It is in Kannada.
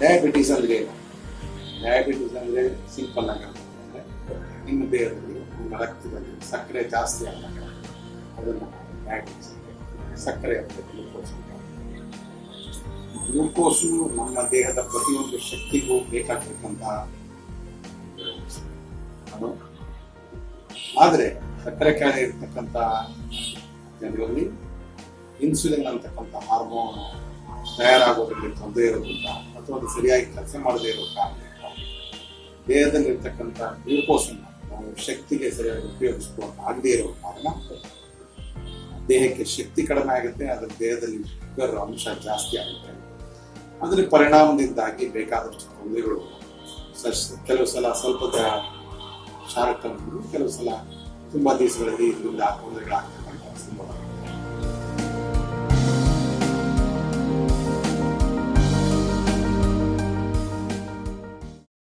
ಡಯಾಬಿಟೀಸ್ ಅಂದ್ರೆ ಏನು ಡಯಾಬಿಟೀಸ್ ಅಂದ್ರೆ ಸಿಂಪಲ್ ಆಗಿ ಹೇಳ್ಬೇಕಂದ್ರೆ ನಿಮ್ಮ ದೇಹದಲ್ಲಿ ನಿಮ್ಮ ರಕ್ತದಲ್ಲಿ ಸಕ್ಕರೆ ಜಾಸ್ತಿ ಆದಾಗ ಅದನ್ನು ಡಯಾಬಿಟೀಸ್ ಅಂತ ಹೇಳ್ತೀವಿ. ಸಕ್ಕರೆ ಅಂತ ಗ್ಲೂಕೋಸ್ ಅಂತ ಗ್ಲೂಕೋಸು ನಮ್ಮ ದೇಹದ ಪ್ರತಿಯೊಂದು ಶಕ್ತಿಗೂ ಬೇಕಾಗ್ತಕ್ಕಂಥ ಅದು ಆದರೆ ಸಕ್ಕರೆ ಕಾಯಿಲೆ ಇರ್ತಕ್ಕಂಥ ಜನರಲ್ಲಿ ಇನ್ಸುಲಿನ್ ಅಂತಕ್ಕಂಥ ಹಾರ್ಮೋನ್ ತಯಾರಾಗೋದ್ರಲ್ಲಿ ತೊಂದರೆ ಇರೋದ್ರಿಂದ ಅಥವಾ ಅದು ಸರಿಯಾಗಿ ಕೆಲಸ ಮಾಡದೇ ಇರೋ ಕಾರಣದಿಂದ ದೇಹದಲ್ಲಿರ್ತಕ್ಕಂಥ ಗ್ಲೂಕೋಸ್ ಅನ್ನು ನಾವು ಶಕ್ತಿಗೆ ಸರಿಯಾಗಿ ಉಪಯೋಗಿಸ್ಕೊಳ್ಳೋಕೆ ಆಗದೇ ಇರೋ ಕಾರಣ ದೇಹಕ್ಕೆ ಶಕ್ತಿ ಕಡಿಮೆ ಆಗುತ್ತೆ ಅದರ ದೇಹದಲ್ಲಿ ಶುಗರ್ ಅಂಶ ಜಾಸ್ತಿ ಆಗುತ್ತೆ ಅದರ ಪರಿಣಾಮದಿಂದಾಗಿ ಬೇಕಾದಷ್ಟು ತೊಂದರೆಗಳು ಸ- ಕೆಲವು ಸಲ ಸ್ವಲ್ಪ ಶಾರ್ಟ್ ಟರ್ಮ್ ಕೆಲವು ಸಲ ತುಂಬಾ ದಿವಸಗಳಲ್ಲಿ ಇದರಿಂದ ತೊಂದರೆಗಳಾಗ್ತವೆ